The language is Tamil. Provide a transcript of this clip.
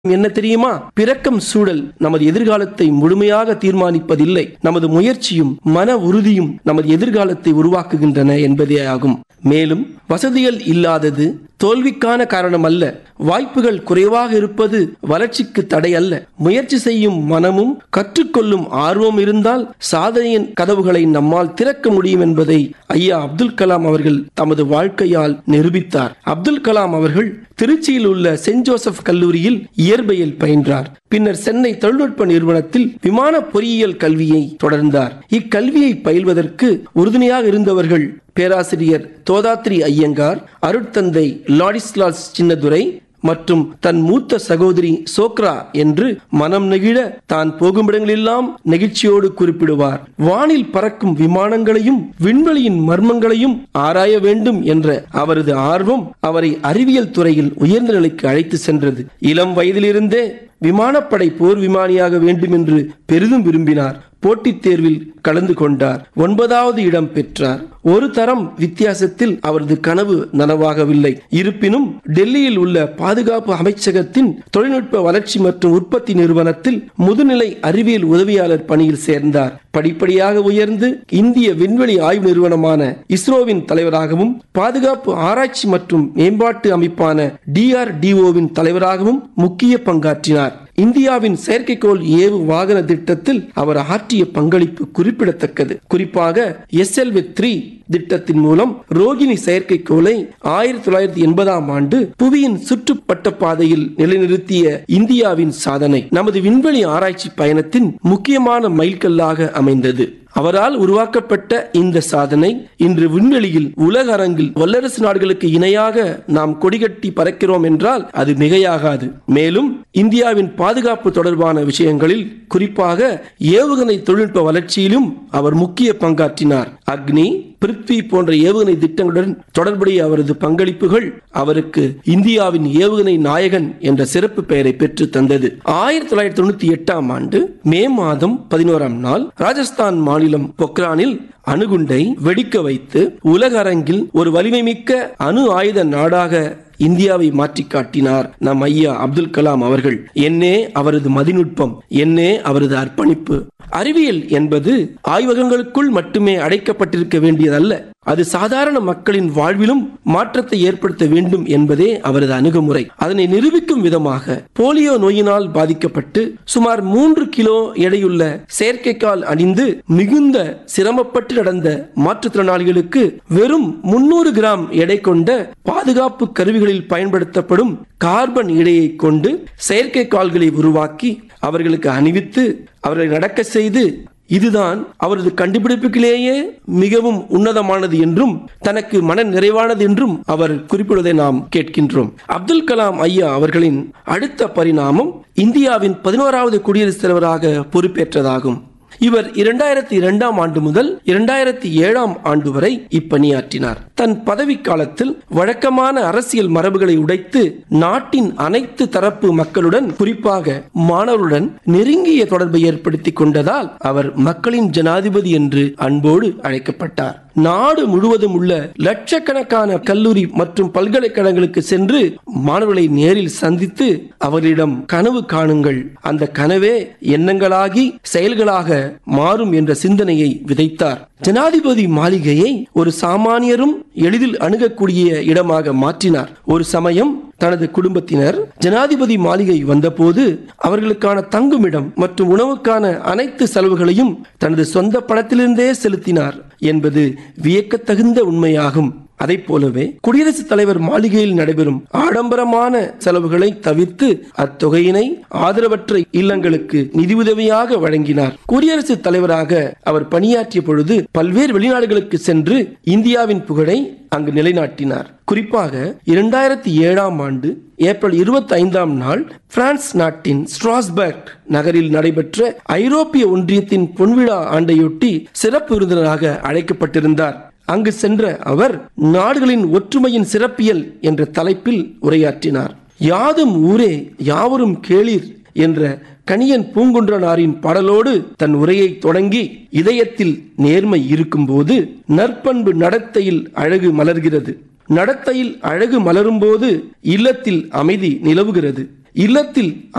என்ன தெரியுமா பிறக்கம் சூழல் நமது எதிர்காலத்தை முழுமையாக தீர்மானிப்பதில்லை நமது முயற்சியும் மன உறுதியும் நமது எதிர்காலத்தை உருவாக்குகின்றன என்பதே ஆகும் மேலும் வசதிகள் இல்லாதது தோல்விக்கான காரணம் அல்ல வாய்ப்புகள் குறைவாக இருப்பது வளர்ச்சிக்கு தடை அல்ல முயற்சி செய்யும் மனமும் கற்றுக்கொள்ளும் ஆர்வம் இருந்தால் சாதனையின் கதவுகளை நம்மால் திறக்க முடியும் என்பதை ஐயா அப்துல் கலாம் அவர்கள் தமது வாழ்க்கையால் நிரூபித்தார் அப்துல் கலாம் அவர்கள் திருச்சியில் உள்ள சென்ட் ஜோசப் கல்லூரியில் இயற்பியல் பயின்றார் பின்னர் சென்னை தொழில்நுட்ப நிறுவனத்தில் விமான பொறியியல் கல்வியை தொடர்ந்தார் இக்கல்வியை பயில்வதற்கு உறுதுணையாக இருந்தவர்கள் பேராசிரியர் தோதாத்ரி ஐயங்கார் அருட்தந்தை லாடிஸ்லாஸ் சின்னதுரை மற்றும் தன் மூத்த சகோதரி சோக்ரா என்று மனம் நெகிழ தான் போகுமிடங்களெல்லாம் நெகிழ்ச்சியோடு குறிப்பிடுவார் வானில் பறக்கும் விமானங்களையும் விண்வெளியின் மர்மங்களையும் ஆராய வேண்டும் என்ற அவரது ஆர்வம் அவரை அறிவியல் துறையில் உயர்ந்த நிலைக்கு அழைத்து சென்றது இளம் வயதிலிருந்தே விமானப்படை போர் விமானியாக வேண்டும் என்று பெரிதும் விரும்பினார் போட்டித் தேர்வில் கலந்து கொண்டார் ஒன்பதாவது இடம் பெற்றார் ஒரு தரம் வித்தியாசத்தில் அவரது கனவு நனவாகவில்லை இருப்பினும் டெல்லியில் உள்ள பாதுகாப்பு அமைச்சகத்தின் தொழில்நுட்ப வளர்ச்சி மற்றும் உற்பத்தி நிறுவனத்தில் முதுநிலை அறிவியல் உதவியாளர் பணியில் சேர்ந்தார் படிப்படியாக உயர்ந்து இந்திய விண்வெளி ஆய்வு நிறுவனமான இஸ்ரோவின் தலைவராகவும் பாதுகாப்பு ஆராய்ச்சி மற்றும் மேம்பாட்டு அமைப்பான டிஆர்டிஓவின் தலைவராகவும் முக்கிய பங்காற்றினார் இந்தியாவின் செயற்கைக்கோள் ஏவு வாகன திட்டத்தில் அவர் ஆற்றிய பங்களிப்பு குறிப்பிடத்தக்கது குறிப்பாக எஸ்எல்வி த்ரீ திட்டத்தின் மூலம் ரோகிணி செயற்கைக்கோளை ஆயிரத்தி தொள்ளாயிரத்தி எண்பதாம் ஆண்டு புவியின் சுற்றுப்பட்ட பாதையில் நிலைநிறுத்திய இந்தியாவின் சாதனை நமது விண்வெளி ஆராய்ச்சி பயணத்தின் முக்கியமான மைல்கல்லாக அமைந்தது அவரால் உருவாக்கப்பட்ட இந்த சாதனை இன்று விண்வெளியில் உலக அரங்கில் வல்லரசு நாடுகளுக்கு இணையாக நாம் கொடிகட்டி பறக்கிறோம் என்றால் அது மிகையாகாது மேலும் இந்தியாவின் பாதுகாப்பு தொடர்பான விஷயங்களில் குறிப்பாக ஏவுகணை தொழில்நுட்ப வளர்ச்சியிலும் அவர் முக்கிய பங்காற்றினார் அக்னி பிருத்வி போன்ற ஏவுகணை திட்டங்களுடன் தொடர்புடைய அவரது பங்களிப்புகள் அவருக்கு இந்தியாவின் ஏவுகணை நாயகன் என்ற சிறப்பு பெயரை பெற்று தந்தது ஆயிரத்தி தொள்ளாயிரத்தி தொண்ணூத்தி எட்டாம் ஆண்டு மே மாதம் பதினோராம் நாள் ராஜஸ்தான் மாநிலம் பொக்ரானில் அணுகுண்டை வெடிக்க வைத்து உலக அரங்கில் ஒரு வலிமை மிக்க அணு ஆயுத நாடாக இந்தியாவை மாற்றி காட்டினார் நம் ஐயா அப்துல் கலாம் அவர்கள் என்னே அவரது மதிநுட்பம் என்னே அவரது அர்ப்பணிப்பு அறிவியல் என்பது ஆய்வகங்களுக்குள் மட்டுமே அடைக்கப்பட்டிருக்க வேண்டியதல்ல அது சாதாரண மக்களின் வாழ்விலும் மாற்றத்தை ஏற்படுத்த வேண்டும் என்பதே அவரது அணுகுமுறை அதனை நிரூபிக்கும் விதமாக போலியோ நோயினால் பாதிக்கப்பட்டு சுமார் மூன்று கிலோ எடையுள்ள செயற்கைக்கால் அணிந்து மிகுந்த சிரமப்பட்டு நடந்த மாற்றுத்திறனாளிகளுக்கு வெறும் முன்னூறு கிராம் எடை கொண்ட பாதுகாப்பு கருவிகளில் பயன்படுத்தப்படும் கார்பன் இடையை கொண்டு செயற்கை கால்களை உருவாக்கி அவர்களுக்கு அணிவித்து அவர்களை நடக்க செய்து இதுதான் அவரது கண்டுபிடிப்புகளிலேயே மிகவும் உன்னதமானது என்றும் தனக்கு மன நிறைவானது என்றும் அவர் குறிப்பிடுவதை நாம் கேட்கின்றோம் அப்துல் கலாம் ஐயா அவர்களின் அடுத்த பரிணாமம் இந்தியாவின் பதினோராவது குடியரசுத் தலைவராக பொறுப்பேற்றதாகும் இவர் இரண்டாயிரத்தி இரண்டாம் ஆண்டு முதல் இரண்டாயிரத்தி ஏழாம் ஆண்டு வரை இப்பணியாற்றினார் தன் பதவி காலத்தில் வழக்கமான அரசியல் மரபுகளை உடைத்து நாட்டின் அனைத்து தரப்பு மக்களுடன் குறிப்பாக மாணவருடன் நெருங்கிய தொடர்பை ஏற்படுத்திக் கொண்டதால் அவர் மக்களின் ஜனாதிபதி என்று அன்போடு அழைக்கப்பட்டார் நாடு முழுவதும் உள்ள லட்சக்கணக்கான கல்லூரி மற்றும் பல்கலைக்கழகங்களுக்கு சென்று மாணவர்களை நேரில் சந்தித்து அவர்களிடம் கனவு காணுங்கள் அந்த கனவே எண்ணங்களாகி செயல்களாக மாறும் என்ற சிந்தனையை விதைத்தார் ஜனாதிபதி மாளிகையை ஒரு சாமானியரும் எளிதில் அணுகக்கூடிய இடமாக மாற்றினார் ஒரு சமயம் தனது குடும்பத்தினர் ஜனாதிபதி மாளிகை வந்தபோது அவர்களுக்கான தங்குமிடம் மற்றும் உணவுக்கான அனைத்து செலவுகளையும் தனது சொந்த பணத்திலிருந்தே செலுத்தினார் என்பது வியக்கத்தகுந்த உண்மையாகும் அதை போலவே குடியரசுத் தலைவர் மாளிகையில் நடைபெறும் ஆடம்பரமான செலவுகளை தவிர்த்து அத்தொகையினை ஆதரவற்ற இல்லங்களுக்கு நிதி உதவியாக வழங்கினார் குடியரசுத் தலைவராக அவர் பணியாற்றிய பொழுது பல்வேறு வெளிநாடுகளுக்கு சென்று இந்தியாவின் புகழை அங்கு நிலைநாட்டினார் குறிப்பாக இரண்டாயிரத்தி ஏழாம் ஆண்டு ஏப்ரல் இருபத்தி ஐந்தாம் நாள் பிரான்ஸ் நாட்டின் ஸ்ட்ராஸ்பர்க் நகரில் நடைபெற்ற ஐரோப்பிய ஒன்றியத்தின் பொன்விழா ஆண்டையொட்டி சிறப்பு விருந்தினராக அழைக்கப்பட்டிருந்தார் அங்கு சென்ற அவர் நாடுகளின் ஒற்றுமையின் சிறப்பியல் என்ற தலைப்பில் உரையாற்றினார் யாதும் ஊரே யாவரும் கேளீர் என்ற கணியன் பூங்குன்றனாரின் பாடலோடு தன் உரையை தொடங்கி இதயத்தில் நேர்மை இருக்கும்போது நற்பண்பு நடத்தையில் அழகு மலர்கிறது நடத்தையில் அழகு மலரும் போது இல்லத்தில் அமைதி நிலவுகிறது இல்லத்தில்